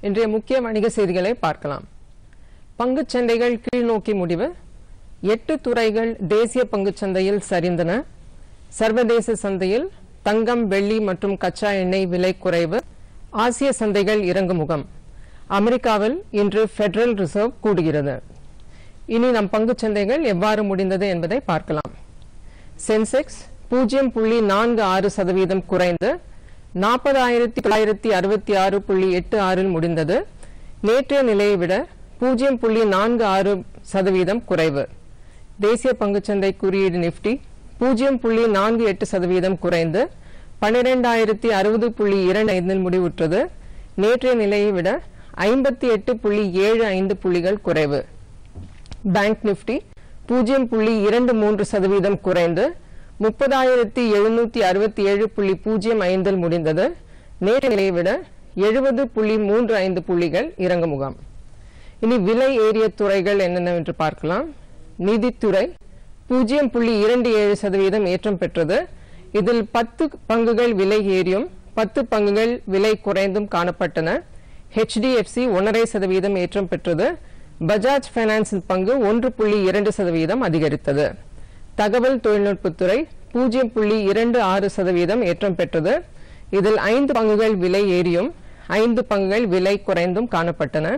இன்றைய முக்கிய வணிக செய்திகளை பார்க்கலாம் பங்குச் சந்தைகள் கீழ்நோக்கி முடிவு எட்டு துறைகள் தேசிய பங்குச் சந்தையில் சரிந்தன சர்வதேச சந்தையில் தங்கம் வெள்ளி மற்றும் கச்சா எண்ணெய் விலை குறைவு ஆசிய சந்தைகள் இறங்குமுகம் அமெரிக்காவில் இன்று பெடரல் ரிசர்வ் கூடுகிறது இனி நம் பங்குச் சந்தைகள் எவ்வாறு முடிந்தது என்பதை பார்க்கலாம் சென்செக்ஸ் பூஜ்ஜியம் புள்ளி நான்கு ஆறு சதவீதம் குறைந்து நாற்பதாயிரத்தி தொள்ளாயிரத்தி அறுபத்தி ஆறு புள்ளி எட்டு ஆறில் முடிந்தது நேற்றைய நிலையை விட பூஜ்ஜியம் புள்ளி நான்கு ஆறு சதவீதம் குறைவு தேசிய பங்குச்சந்தை குறியீடு நிப்டி பூஜ்ஜியம் புள்ளி நான்கு எட்டு சதவீதம் குறைந்து பன்னிரெண்டாயிரத்தி அறுபது புள்ளி இரண்டு ஐந்தில் முடிவுற்றது நேற்றைய நிலையை விட ஐம்பத்தி எட்டு புள்ளி ஏழு ஐந்து புள்ளிகள் குறைவு பேங்க் நிப்டி பூஜ்ஜியம் புள்ளி இரண்டு மூன்று சதவீதம் குறைந்து முப்பதாயிரத்தி எழுநூத்தி அறுபத்தி ஏழு புள்ளி பூஜ்ஜியம் ஐந்தில் முடிந்தது நேற்று நிலையை விட எழுபது புள்ளி மூன்று ஐந்து புள்ளிகள் இறங்கு முகாம் இனி விலை ஏறிய துறைகள் என்னென்னவென்று பார்க்கலாம் நிதித்துறை பூஜ்ஜியம் புள்ளி இரண்டு ஏழு சதவீதம் ஏற்றம் பெற்றது இதில் பத்து பங்குகள் விலை ஏறியும் பத்து பங்குகள் விலை குறைந்தும் காணப்பட்டன ஹெச்டிஎஃப்சி ஒன்றரை சதவீதம் ஏற்றம் பெற்றது பஜாஜ் பைனான்சின் பங்கு ஒன்று புள்ளி இரண்டு சதவீதம் அதிகரித்தது தகவல் தொழில்நுட்பத்துறை பூஜ்ஜியம் புள்ளி இரண்டு ஆறு சதவீதம் ஏற்றம் பெற்றது இதில் ஐந்து பங்குகள் விலை ஏறியும் ஐந்து பங்குகள் விலை குறைந்தும் காணப்பட்டன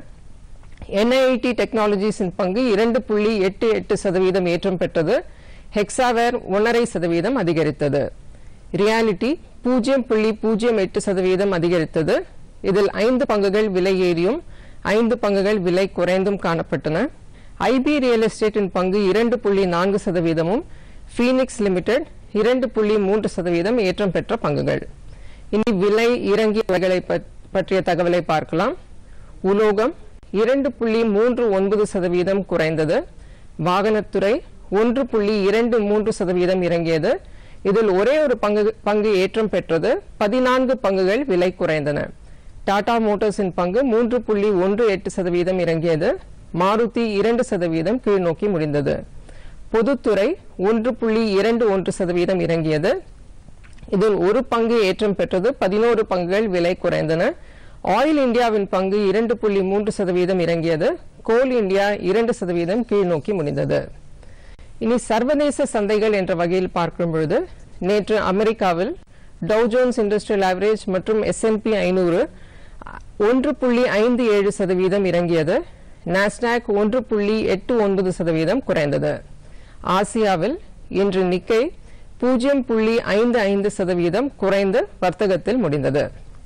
என்ஐடி டெக்னாலஜிஸின் பங்கு இரண்டு புள்ளி எட்டு எட்டு சதவீதம் ஏற்றம் பெற்றது ஹெக்ஸாவேர் ஒன்றரை சதவீதம் அதிகரித்தது ரியாலிட்டி பூஜ்ஜியம் புள்ளி பூஜ்ஜியம் எட்டு சதவீதம் அதிகரித்தது இதில் ஐந்து பங்குகள் விலை ஏறியும் ஐந்து பங்குகள் விலை குறைந்தும் காணப்பட்டன ஐபி ரியல் எஸ்டேட்டின் பங்கு இரண்டு புள்ளி நான்கு சதவீதமும் ஃபீனிக்ஸ் லிமிடெட் இரண்டு புள்ளி மூன்று சதவீதம் ஏற்றம் பெற்ற பங்குகள் இனி விலை இறங்கிய வகைகளை பற்றிய தகவலை பார்க்கலாம் உலோகம் இரண்டு புள்ளி மூன்று ஒன்பது சதவீதம் குறைந்தது வாகனத்துறை ஒன்று புள்ளி இரண்டு மூன்று சதவீதம் இறங்கியது இதில் ஒரே ஒரு பங்கு பங்கு ஏற்றம் பெற்றது பதினான்கு பங்குகள் விலை குறைந்தன டாடா மோட்டார்ஸின் பங்கு மூன்று புள்ளி ஒன்று எட்டு சதவீதம் இறங்கியது மாருதி இரண்டு சதவீதம் கீழ்நோக்கி முடிந்தது பொதுத்துறை ஒன்று புள்ளி இரண்டு ஒன்று சதவீதம் இறங்கியது இதில் ஒரு பங்கு ஏற்றம் பெற்றது பதினோரு பங்குகள் விலை குறைந்தன ஆயில் இந்தியாவின் பங்கு இரண்டு புள்ளி மூன்று சதவீதம் இறங்கியது கோல் இந்தியா இரண்டு சதவீதம் கீழ்நோக்கி முடிந்தது இனி சர்வதேச சந்தைகள் என்ற வகையில் பார்க்கும் பொழுது நேற்று அமெரிக்காவில் டவுஜோன்ஸ் இண்டஸ்ட்ரியல் ஆவரேஜ் மற்றும் எஸ்என்பி ஐநூறு ஒன்று புள்ளி ஐந்து ஏழு சதவீதம் இறங்கியது நாஸ்டாக் ஒன்று புள்ளி எட்டு ஒன்பது சதவீதம் குறைந்தது ஆசியாவில் இன்று நிக்கை பூஜ்ஜியம் புள்ளி ஐந்து ஐந்து சதவீதம் குறைந்து வர்த்தகத்தில் முடிந்தது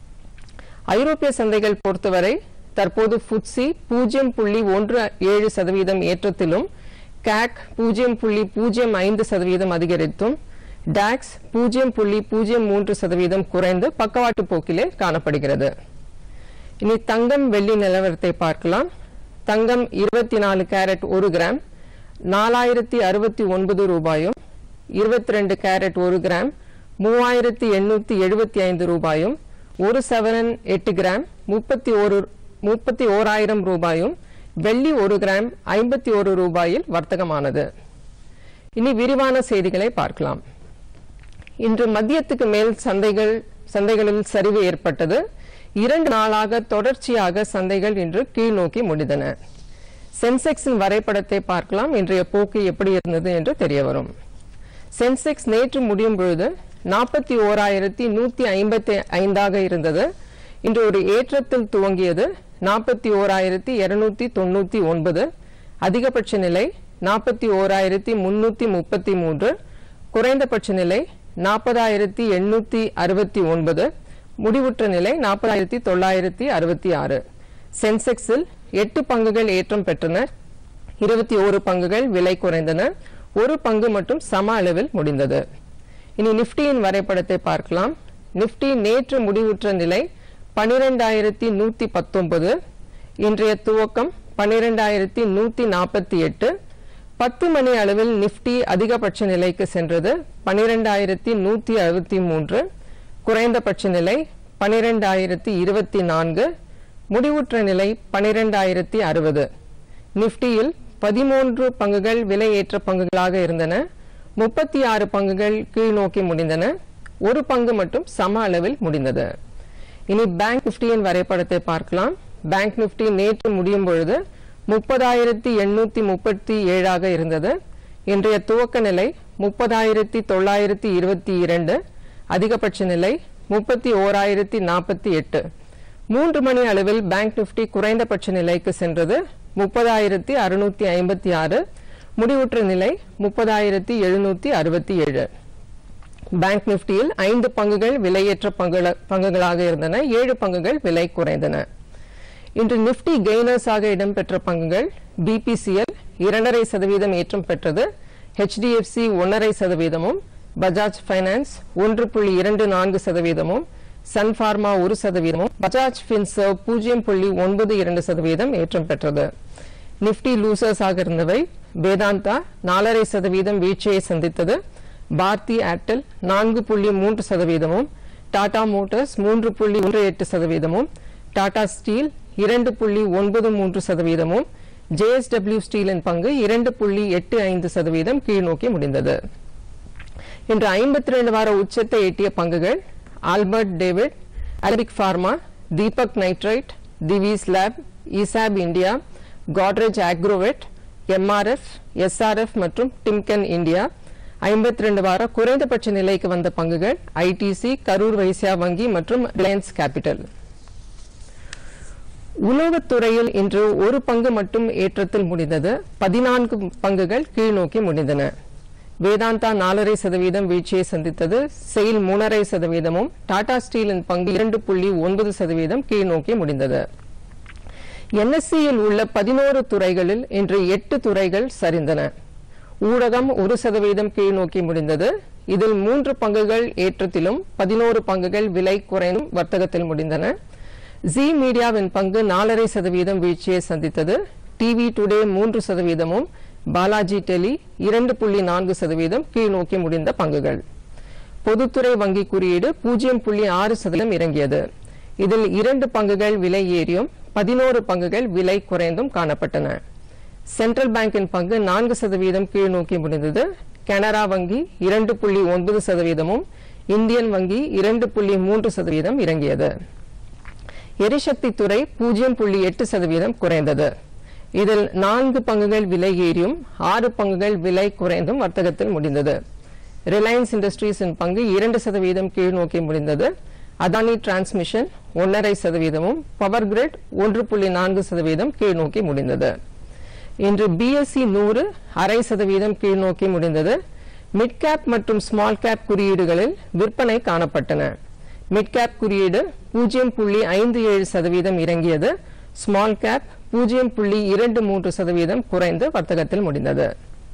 ஐரோப்பிய சந்தைகள் பொறுத்தவரை தற்போது புட்சி பூஜ்ஜியம் புள்ளி ஒன்று ஏழு சதவீதம் ஏற்றத்திலும் கேக் பூஜ்ஜியம் புள்ளி பூஜ்ஜியம் ஐந்து சதவீதம் அதிகரித்தும் டாக்ஸ் பூஜ்ஜியம் புள்ளி பூஜ்ஜியம் மூன்று சதவீதம் குறைந்து பக்கவாட்டு போக்கிலே காணப்படுகிறது இனி தங்கம் வெள்ளி நிலவரத்தை பார்க்கலாம் தங்கம் இருபத்தி நாலு கேரட் ஒரு கிராம் நாலாயிரத்தி அறுபத்தி ஒன்பது ரூபாயும் இருபத்தி ரெண்டு கேரட் ஒரு கிராம் மூவாயிரத்தி எண்ணூத்தி எழுபத்தி ஐந்து ரூபாயும் ஒரு சவரன் எட்டு கிராம் முப்பத்தி ஒரு முப்பத்தி ஓராயிரம் ரூபாயும் வெள்ளி ஒரு கிராம் ஐம்பத்தி ஒரு ரூபாயில் வர்த்தகமானது இனி விரிவான செய்திகளை பார்க்கலாம் இன்று மதியத்துக்கு மேல் சந்தைகள் சந்தைகளில் சரிவு ஏற்பட்டது இரண்டு நாளாக தொடர்ச்சியாக சந்தைகள் இன்று கீழ்நோக்கி முடிந்தன சென்செக்ஸின் வரைபடத்தை பார்க்கலாம் இன்றைய போக்கு எப்படி இருந்தது என்று தெரிய வரும் சென்செக்ஸ் நேற்று முடியும் பொழுது நாற்பத்தி ஓராயிரத்தி நூத்தி ஐம்பத்தி ஐந்தாக இருந்தது இன்று ஒரு ஏற்றத்தில் துவங்கியது நாற்பத்தி ஓராயிரத்தி இருநூத்தி தொண்ணூத்தி ஒன்பது அதிகபட்ச நிலை நாற்பத்தி ஓராயிரத்தி முன்னூத்தி முப்பத்தி மூன்று குறைந்தபட்ச நிலை நாற்பதாயிரத்தி எண்ணூத்தி அறுபத்தி ஒன்பது முடிவுற்ற நிலை நாற்பதாயிரத்தி தொள்ளாயிரத்தி அறுபத்தி ஆறு சென்செக்ஸில் எட்டு பங்குகள் ஏற்றம் பெற்றன இருபத்தி ஓரு பங்குகள் விலை குறைந்தன ஒரு பங்கு மட்டும் சம அளவில் முடிந்தது இனி நிப்டியின் வரைபடத்தை பார்க்கலாம் நிப்டி நேற்று முடிவுற்ற நிலை பனிரெண்டாயிரத்தி நூத்தி பத்தொன்பது இன்றைய துவக்கம் பனிரெண்டாயிரத்தி நூத்தி நாற்பத்தி எட்டு பத்து மணி அளவில் நிப்டி அதிகபட்ச நிலைக்கு சென்றது பனிரெண்டாயிரத்தி நூத்தி அறுபத்தி மூன்று குறைந்தபட்ச நிலை பனிரெண்டாயிரத்தி இருபத்தி நான்கு முடிவுற்ற நிலை பனிரெண்டாயிரத்தி அறுபது நிப்டியில் பதிமூன்று பங்குகள் விலையேற்ற பங்குகளாக இருந்தன முப்பத்தி ஆறு பங்குகள் கீழ்நோக்கி முடிந்தன ஒரு பங்கு மட்டும் சம அளவில் முடிந்தது இனி பேங்க் நிப்டியின் வரைபடத்தை பார்க்கலாம் பேங்க் நிப்டி நேற்று முடியும் பொழுது முப்பதாயிரத்தி எண்ணூத்தி முப்பத்தி ஏழாக இருந்தது இன்றைய துவக்க நிலை முப்பதாயிரத்தி தொள்ளாயிரத்தி இருபத்தி இரண்டு அதிகபட்ச நிலை முப்பத்தி ஓராயிரத்தி நாற்பத்தி எட்டு மூன்று மணி அளவில் பேங்க் நிப்டி குறைந்தபட்ச நிலைக்கு சென்றது முப்பதாயிரத்தி அறுநூத்தி ஐம்பத்தி ஆறு முடிவுற்ற நிலை முப்பதாயிரத்தி எழுநூத்தி அறுபத்தி ஏழு பேங்க் நிப்டியில் ஐந்து பங்குகள் விலையேற்ற பங்குகள- பங்குகளாக இருந்தன ஏழு பங்குகள் விலை குறைந்தன இன்று நிப்டி கெய்னர்ஸாக இடம்பெற்ற பங்குகள் பிபிசிஎல் இரண்டரை சதவீதம் ஏற்றம் பெற்றது ஹெச்டிஎஃப்சி ஒன்றரை சதவீதமும் பஜாஜ் ஃபைனான்ஸ் ஒன்று புள்ளி இரண்டு நான்கு சதவீதமும் சன் பார்மா ஒரு சதவீதமும் பஜாஜ் பின்சர்வ் பூஜ்ஜியம் புள்ளி ஒன்பது இரண்டு சதவீதம் ஏற்றம் பெற்றது நிப்டி லூசர்ஸ் ஆக இருந்தவை வேதாந்தா நாலரை சதவீதம் வீழ்ச்சியை சந்தித்தது பாரதி ஏர்டெல் நான்கு புள்ளி மூன்று சதவீதமும் டாடா மோட்டார்ஸ் மூன்று புள்ளி ஒன்று எட்டு சதவீதமும் டாடா ஸ்டீல் இரண்டு புள்ளி ஒன்பது மூன்று சதவீதமும் ஜேஎஸ்டபிள்யூ ஸ்டீலின் பங்கு இரண்டு புள்ளி எட்டு ஐந்து சதவீதம் கீழ்நோக்கி முடிந்தது இன்று ஐம்பத்தி ரெண்டு வார உச்சத்தை எட்டிய பங்குகள் Albert David Alembic Pharma Deepak Nitrite Divi's Lab ESAB India Godrej Agrovet MRF SRF மற்றும் டிம்கன் இந்தியா ஐம்பத்தி ரெண்டு வார குறைந்தபட்ச நிலைக்கு வந்த பங்குகள் ஐடிசி கரூர் வைசியா வங்கி மற்றும் ரிலையன்ஸ் கேபிட்டல் உலோகத்துறையில் இன்று ஒரு பங்கு மட்டும் ஏற்றத்தில் முடிந்தது பதினான்கு பங்குகள் கீழ்நோக்கி முடிந்தன வேதாந்தா நாலரை சதவீதம் வீழ்ச்சியை சந்தித்தது செயில் மூணரை சதவீதமும் டாடா ஸ்டீலின் பங்கு இரண்டு புள்ளி ஒன்பது சதவீதம் கீழ்நோக்கி முடிந்தது என்எஸ்சியில் உள்ள பதினோரு துறைகளில் இன்று எட்டு துறைகள் சரிந்தன ஊடகம் ஒரு சதவீதம் கீழ்நோக்கி முடிந்தது இதில் மூன்று பங்குகள் ஏற்றத்திலும் பதினோரு பங்குகள் விலை குறைந்தும் வர்த்தகத்தில் முடிந்தன ஜி மீடியாவின் பங்கு நாலரை சதவீதம் வீழ்ச்சியை சந்தித்தது டிவி டுடே மூன்று சதவீதமும் பாலாஜி டெலி இரண்டு புள்ளி நான்கு சதவீதம் கீழ்நோக்கி முடிந்த பங்குகள் பொதுத்துறை வங்கி குறியீடு பூஜ்ஜியம் புள்ளி ஆறு சதவீதம் இறங்கியது இதில் இரண்டு பங்குகள் விலை ஏறியும் பதினோரு பங்குகள் விலை குறைந்தும் காணப்பட்டன சென்ட்ரல் பேங்கின் பங்கு நான்கு சதவீதம் கீழ்நோக்கி முடிந்தது கனரா வங்கி இரண்டு புள்ளி ஒன்பது சதவீதமும் இந்தியன் வங்கி இரண்டு புள்ளி மூன்று சதவீதம் இறங்கியது எரிசக்தி துறை பூஜ்ஜியம் புள்ளி எட்டு சதவீதம் குறைந்தது இதில் நான்கு பங்குகள் விலை ஏறியும் ஆறு பங்குகள் விலை குறைந்தும் வர்த்தகத்தில் முடிந்தது ரிலையன்ஸ் இண்டஸ்ட்ரீஸின் பங்கு இரண்டு சதவீதம் கீழ்நோக்கி முடிந்தது அதானி டிரான்ஸ்மிஷன் ஒன்றரை சதவீதமும் பவர் கிரிட் ஒன்று புள்ளி நான்கு சதவீதம் கீழ்நோக்கி முடிந்தது இன்று பிஎஸ்சி நூறு அரை சதவீதம் கீழ்நோக்கி முடிந்தது மிட் கேப் மற்றும் ஸ்மால் கேப் குறியீடுகளில் விற்பனை காணப்பட்டன மிட் கேப் குறியீடு பூஜ்ஜியம் புள்ளி ஐந்து ஏழு சதவீதம் இறங்கியது ஸ்மால் கேப் பூஜ்ஜியம் புள்ளி இரண்டு மூன்று சதவீதம் குறைந்து வர்த்தகத்தில் முடிந்தது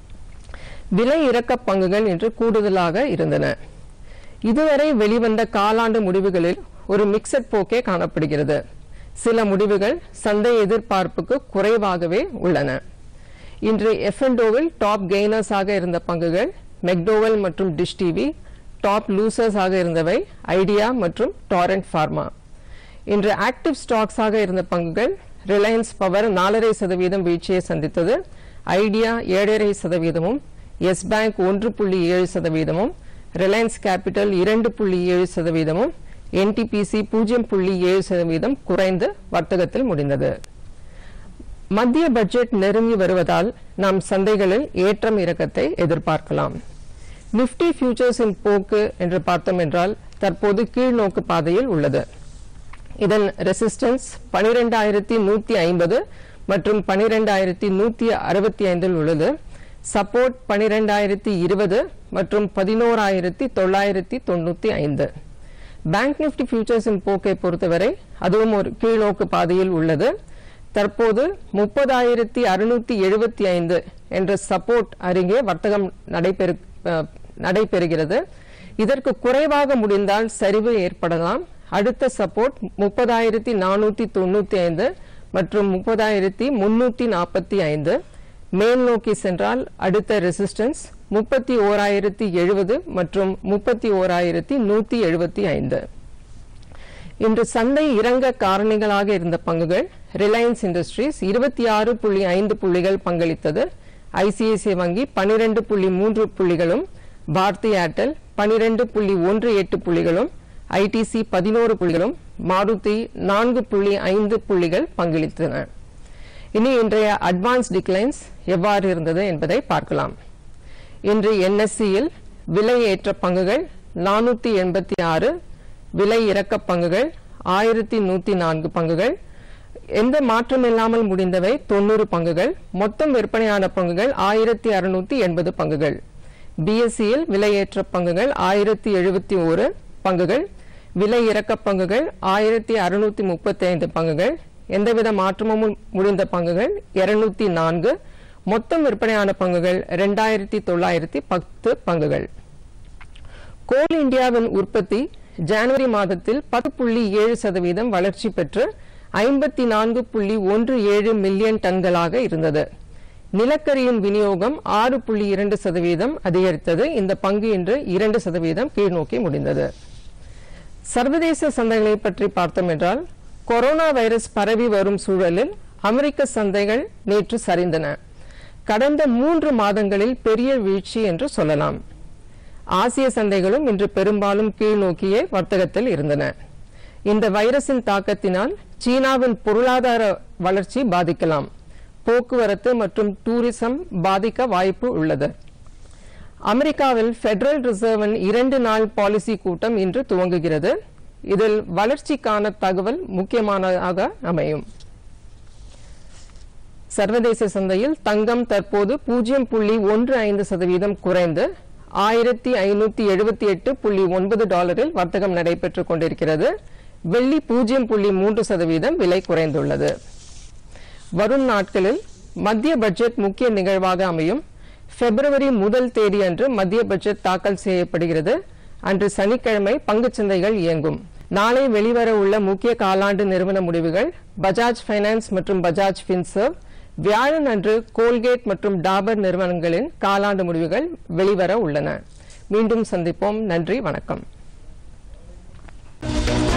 விலை இறக்க பங்குகள் இன்று கூடுதலாக இருந்தன இதுவரை வெளிவந்த காலாண்டு முடிவுகளில் ஒரு மிக்சட் போக்கே காணப்படுகிறது சில முடிவுகள் சந்தை எதிர்பார்ப்புக்கு குறைவாகவே உள்ளன இன்று எஃப்என்டோவில் டாப் கெய்னர்ஸ் ஆக இருந்த பங்குகள் மெக்டோவல் மற்றும் டிஷ் டிவி டாப் லூசர்ஸ் ஆக இருந்தவை ஐடியா மற்றும் டாரண்ட் ஃபார்மா இன்று ஆக்டிவ் ஸ்டாக்ஸ் ஆக இருந்த பங்குகள் ரிலையன்ஸ் பவர் நாலரை சதவீதம் வீழ்ச்சியை சந்தித்தது ஐடியா ஏழரை சதவீதமும் எஸ் பேங்க் ஒன்று புள்ளி ஏழு சதவீதமும் ரிலையன்ஸ் கேபிட்டல் இரண்டு புள்ளி ஏழு சதவீதமும் என்டிபிசி பூஜ்ஜியம் புள்ளி ஏழு சதவீதம் குறைந்து வர்த்தகத்தில் முடிந்தது மத்திய பட்ஜெட் நெருங்கி வருவதால் நாம் சந்தைகளில் ஏற்றம் இறக்கத்தை எதிர்பார்க்கலாம் நிப்டி ஃபியூச்சர்ஸின் போக்கு என்று பார்த்தோம் என்றால் தற்போது கீழ்நோக்கு பாதையில் உள்ளது இதன் ரெசிஸ்டன்ஸ் பனிரெண்டாயிரத்தி நூத்தி ஐம்பது மற்றும் பனிரெண்டாயிரத்தி நூத்தி அறுபத்தி ஐந்தில் உள்ளது சப்போர்ட் பனிரெண்டாயிரத்தி இருபது மற்றும் பதினோராயிரத்தி தொள்ளாயிரத்தி தொண்ணூத்தி ஐந்து பேங்க் நிப்டி ஃபியூச்சர்ஸின் போக்கை பொறுத்தவரை அதுவும் ஒரு கீழ்நோக்கு பாதையில் உள்ளது தற்போது முப்பதாயிரத்தி அறுநூத்தி எழுபத்தி ஐந்து என்ற சப்போர்ட் அருகே வர்த்தகம் நடைபெறு அஹ், நடைபெறுகிறது இதற்கு குறைவாக முடிந்தால் சரிவு ஏற்படலாம் அடுத்த சப்போர்ட் முப்பதாயிரத்தி நானூத்தி தொண்ணூத்தி ஐந்து மற்றும் முப்பதாயிரத்தி முன்னூத்தி நாற்பத்தி ஐந்து மேல் நோக்கி சென்றால் அடுத்த ரெசிஸ்டன்ஸ் முப்பத்தி ஓராயிரத்தி எழுபது மற்றும் முப்பத்தி ஓராயிரத்தி நூத்தி எழுபத்தி ஐந்து இன்று சந்தை இறங்க காரணிகளாக இருந்த பங்குகள் ரிலையன்ஸ் இண்டஸ்ட்ரீஸ் இருபத்தி ஆறு புள்ளி ஐந்து புள்ளிகள் பங்களித்தது ஐசிஐசிஐ வங்கி பனிரெண்டு புள்ளி மூன்று புள்ளிகளும் பாரதி ஏர்டெல் பனிரெண்டு புள்ளி ஒன்று எட்டு புள்ளிகளும் ஐடிசி பதினோரு புள்ளிகளும் மாருதி நான்கு புள்ளி ஐந்து புள்ளிகள் பங்களித்தன இனி இன்றைய அட்வான்ஸ் டிக்ளைன்ஸ் எவ்வாறு இருந்தது என்பதை பார்க்கலாம் இன்று என்எஸ்சியில் விலை ஏற்ற பங்குகள் நானூத்தி எண்பத்தி ஆறு விலை இறக்க பங்குகள் ஆயிரத்தி நூத்தி நான்கு பங்குகள் எந்த மாற்றம் இல்லாமல் முடிந்தவை தொண்ணூறு பங்குகள் மொத்தம் விற்பனையான பங்குகள் ஆயிரத்தி அறுநூத்தி எண்பது பங்குகள் பிஎஸ்சியில் விலையேற்ற பங்குகள் ஆயிரத்தி எழுபத்தி ஒரு பங்குகள் விலை இறக்க பங்குகள் ஆயிரத்தி அறுநூத்தி முப்பத்தி ஐந்து பங்குகள் எந்தவித மாற்றமும் முடிந்த பங்குகள் இருநூத்தி நான்கு மொத்தம் விற்பனையான பங்குகள் இரண்டாயிரத்தி தொள்ளாயிரத்தி பத்து பங்குகள் கோல் இந்தியாவின் உற்பத்தி ஜனவரி மாதத்தில் பத்து புள்ளி ஏழு சதவீதம் வளர்ச்சி பெற்று ஐம்பத்தி நான்கு புள்ளி ஒன்று ஏழு மில்லியன் டன்களாக இருந்தது நிலக்கரியின் விநியோகம் ஆறு புள்ளி இரண்டு சதவீதம் அதிகரித்தது இந்த பங்கு இன்று இரண்டு சதவீதம் கீழ்நோக்கி முடிந்தது சர்வதேச சந்தைகளை பற்றி பார்த்தோம் என்றால் கொரோனா வைரஸ் பரவி வரும் சூழலில் அமெரிக்க சந்தைகள் நேற்று சரிந்தன கடந்த மூன்று மாதங்களில் பெரிய வீழ்ச்சி என்று சொல்லலாம் ஆசிய சந்தைகளும் இன்று பெரும்பாலும் கீழ்நோக்கிய வர்த்தகத்தில் இருந்தன இந்த வைரஸின் தாக்கத்தினால் சீனாவின் பொருளாதார வளர்ச்சி பாதிக்கலாம் போக்குவரத்து மற்றும் டூரிசம் பாதிக்க வாய்ப்பு உள்ளது அமெரிக்காவில் பெடரல் ரிசர்வின் இரண்டு நாள் பாலிசி கூட்டம் இன்று துவங்குகிறது இதில் வளர்ச்சிக்கான தகவல் முக்கியமானதாக அமையும் சர்வதேச சந்தையில் தங்கம் தற்போது பூஜ்ஜியம் புள்ளி ஒன்று ஐந்து சதவீதம் குறைந்து ஆயிரத்தி ஐநூத்தி எழுபத்தி எட்டு புள்ளி ஒன்பது டாலரில் வர்த்தகம் நடைபெற்றுக் கொண்டிருக்கிறது வெள்ளி பூஜ்ஜியம் புள்ளி மூன்று சதவீதம் விலை குறைந்துள்ளது வரும் நாட்களில் மத்திய பட்ஜெட் முக்கிய நிகழ்வாக அமையும் பிப்ரவரி முதல் தேதி அன்று மத்திய பட்ஜெட் தாக்கல் செய்யப்படுகிறது அன்று சனிக்கிழமை பங்குச் சந்தைகள் இயங்கும் நாளை வெளிவர உள்ள முக்கிய காலாண்டு நிறுவன முடிவுகள் பஜாஜ் ஃபைனான்ஸ் மற்றும் பஜாஜ் பின்சர்வ் வியாழன் அன்று கோல்கேட் மற்றும் டாபர் நிறுவனங்களின் காலாண்டு முடிவுகள் வெளிவர உள்ளன மீண்டும் சந்திப்போம் நன்றி வணக்கம்